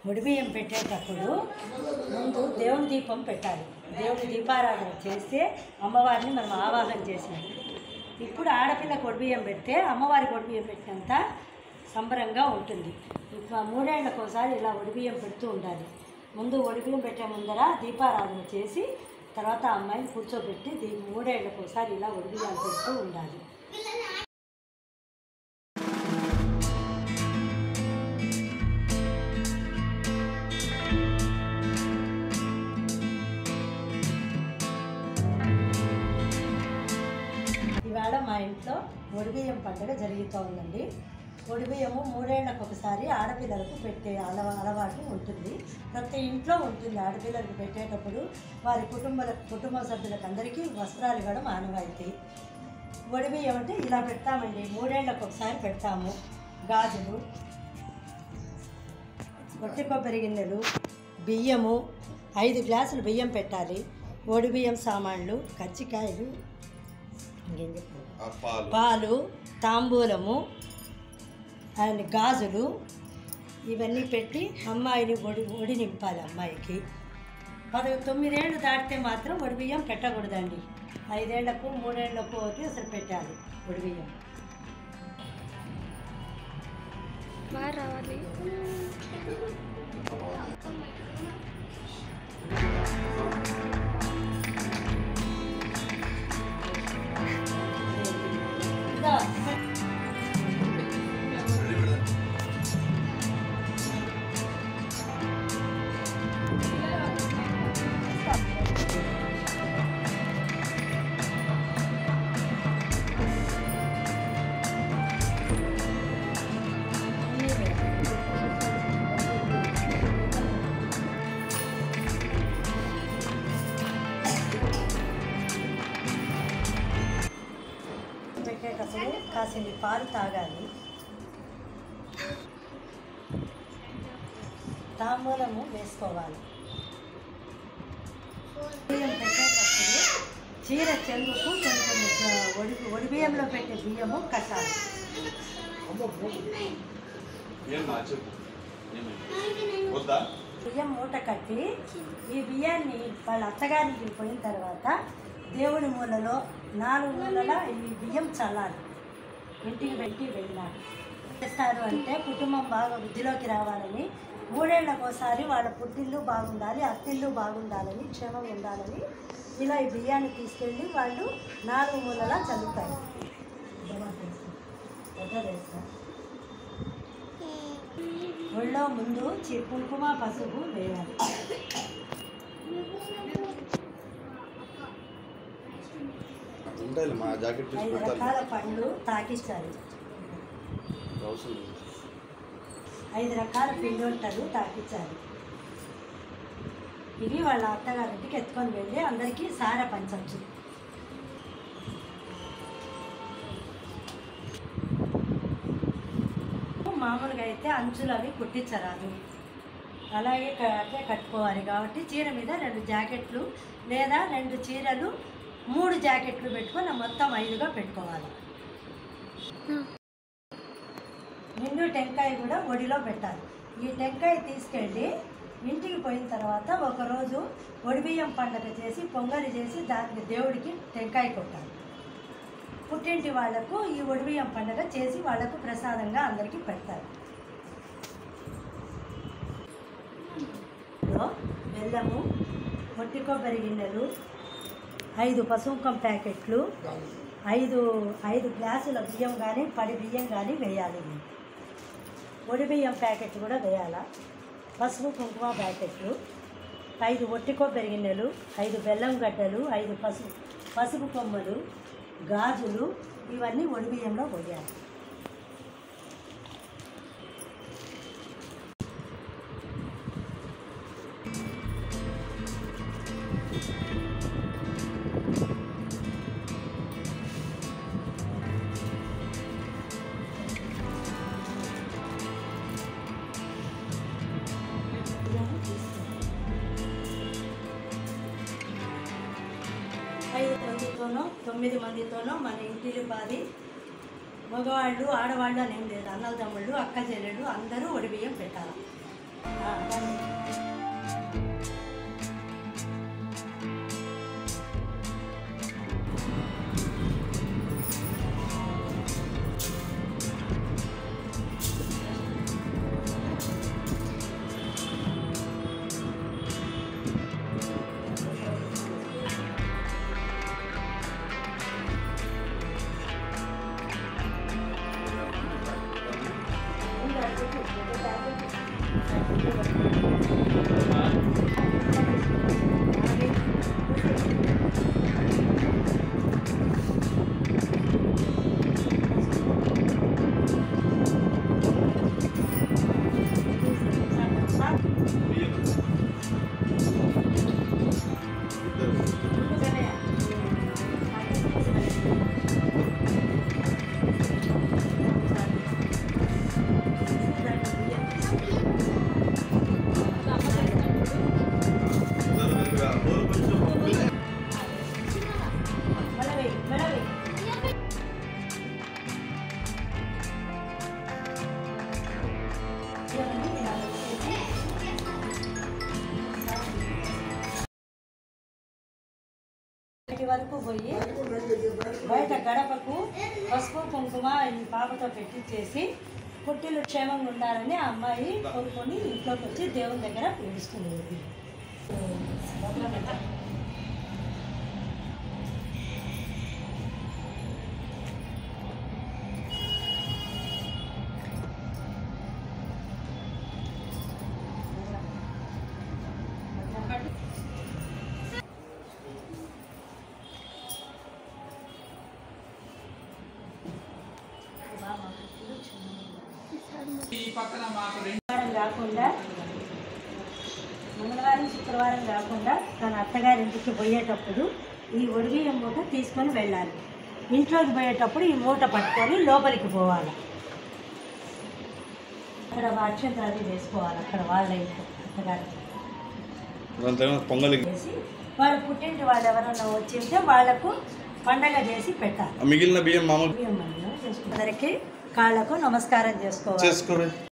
బియ్యం పెట్టేటప్పుడు ముందు దేవుని దీపం పెట్టాలి దేవుని దీపారాధన చేస్తే అమ్మవారిని మనం ఆవాహన చేసినట్టు ఇప్పుడు ఆడపిల్ల బియ్యం పెడితే అమ్మవారి బియ్యం పెట్టినంత సంబరంగా ఉంటుంది ఇప్పుడు మూడేళ్లకు ఒకసారి ఇలా బియ్యం పెడుతూ ఉండాలి ముందు బియ్యం పెట్టే ముందర దీపారాధన చేసి తర్వాత ఆ అమ్మాయిని కూర్చోబెట్టి దీ మూడేళ్లకు ఒకసారి ఇలా బియ్యాలు పెడుతూ ఉండాలి ఇవాళ మా ఇంట్లో ఒడిబియ్యం పండుగ జరుగుతూ ఉందండి ఒడిబియ్యము మూడేళ్లకు ఒకసారి ఆడపిల్లలకు పెట్టే అలవా అలవాటు ఉంటుంది ప్రతి ఇంట్లో ఉంటుంది ఆడపిల్లలకు పెట్టేటప్పుడు వారి కుటుంబాల కుటుంబ సభ్యులకు అందరికీ వస్త్రాలు ఇవ్వడం ఆనవాయితీ ఒడిబియ్యం అంటే ఇలా పెడతామండి మూడేళ్లకు ఒకసారి పెడతాము గాజులు ఒట్టి కొబ్బరి గిన్నెలు బియ్యము ఐదు గ్లాసులు బియ్యం పెట్టాలి ఒడి బియ్యం సామాన్లు కజ్జికాయలు ఇంకేం చెప్పాలి ఆ పాలు పాలు తాంబూలము అండ్ గాజులు ఇవన్నీ పెట్టి అమ్మాయిని ఒడి ఒడి నింపాలి అమ్మాయికి పది తొమ్మిదేళ్ళు దాటితే మాత్రం ఒడి బియ్యం పెట్టకూడదండి ఐదేళ్లకు మూడేళ్లకు అయితే అసలు పెట్టాలి ఒడి బియ్యం బాగా రావాలి ఇదో, పెట్టేటప్పుడు కాసింది పాలు తాగాలి తాంబూలము వేసుకోవాలి బియ్యం పెట్టేటప్పుడు చీర చెంగుకు కొంచెం ఆ, ఒడి ఒడి బియ్యంలో పెట్టే బియ్యము కట్టాలి ఏం మా చెప్పు ఏమైంది? వద్దా బియ్యం మూట కట్టి ఈ బియ్యాన్ని వాళ్ళ అత్తగారికి పోయిన తర్వాత దేవుడి మూలలో నాలుగు మూలల ఈ బియ్యం చల్లాలి ఇంటికి పెట్టి వెళ్ళాలి చేస్తారు అంటే కుటుంబం బాగా వృద్ధిలోకి రావాలని మూడేళ్లకు ఒకసారి వాళ్ళ పుట్టిల్లు బాగుండాలి అత్తిల్లు బాగుండాలని క్షేమం ఉండాలని ఇలా ఈ బియ్యాన్ని తీసుకెళ్ళి వాళ్ళు నాలుగు మూలలా చల్లుతారు వదిలేస్తారు. ఒళ్ళో ముందు చి- కుంకుమ పసుపు వేయాలి ఉంటాయి మా జాకెట్ తీసి ఐదు పెడతాను రకాల పండ్లు తాకిస్తారు అవసరం లేదు. ఐదు రకాల పిండి వంటలు తాకించాలి ఇవి వాళ్ళ అత్తగారింటికి ఎత్తుకొని వెళ్ళి అందరికీ సార పంచవచ్చు మామూలుగా అయితే అంచులు అవి కుట్టించరాదు అలాగే క- అట్లే కట్టుకోవాలి కాబట్టి చీర మీద రెండు జాకెట్లు లేదా రెండు చీరలు మూడు జాకెట్లు పెట్టుకొని మొత్తం ఐదుగా పెట్టుకోవాలి నిండు టెంకాయ కూడా ఒడిలో పెట్టాలి ఈ టెంకాయ తీసుకెళ్ళి ఇంటికి పోయిన తర్వాత ఒకరోజు ఒడిబియ్యం పండగ చేసి పొంగలి చేసి దానికి దేవుడికి టెంకాయ కొట్టాలి పుట్టింటి వాళ్లకు ఈ ఒడిబియ్యం పండగ చేసి వాళ్లకు ప్రసాదంగా అందరికీ పెడతారు ఇందులో బెల్లము పొట్టి కొబ్బరి గిన్నెలు ఐదు పసుపుకం ప్యాకెట్లు ఐదు ఐదు గ్లాసుల బియ్యం కానీ పడి బియ్యం కానీ వేయాలి ఒడి బియ్యం ప్యాకెట్ కూడా వేయాలా పసుపు కుంకుమ ప్యాకెట్లు ఐదు ఒట్టి కొబ్బరి గిన్నెలు ఐదు బెల్లం గడ్డలు ఐదు పసుపు పసుపు కొమ్మలు గాజులు ఇవన్నీ ఒడి బియ్యంలో పోయాలి బియ్యాన్ని తీసుకోవాలి. ఐదు మందితోనో తొమ్మిది మందితోనో మన ఇంటిని బాది మగవాళ్ళు ఆడవాళ్ళు అని ఏం లేదు అన్నల తమ్ముళ్ళు అక్క చెల్లెళ్ళు అందరూ ఒడి బియ్యం పెట్టాలి ఆ, దాని మెడవే మెడవే బయటి వరకు పోయి బయట గడపకు పసుపు కుంకుమ ఈ పాపతో పెట్టించేసి పుట్టిలు క్షేమంగా ఉండాలని ఆ అమ్మాయి కోరుకొని ఇంట్లోకి వచ్చి దేవుని దగ్గర పిలుస్తుంది మంగళవారం కాకుండా మంగళవారం శుక్రవారం కాకుండా తన అత్తగారి ఇంటికి పోయేటప్పుడు ఈ ఒడిబియ్యం మూట తీసుకొని వెళ్ళాలి ఇంట్లోకి పోయేటప్పుడు ఈ మూట పట్టుకొని లోపలికి పోవాలి అక్కడ అక్షంతరాది వేసుకోవాలి అక్కడ వాళ్ళ ఇంట్లో అత్తగారి పొంగలికి చేసి వాళ్ళ పుట్టింటి వాళ్ళు ఎవరైనా వచ్చి ఉంటే వాళ్ళకు పండగ చేసి పెట్టాలి మిగిలిన బియ్యం మామూలు బియ్యం మనం చేసుకుంటాం. అందరికీ కాళ్ళకు నమస్కారం చేసుకోవాలి చేసుకోరే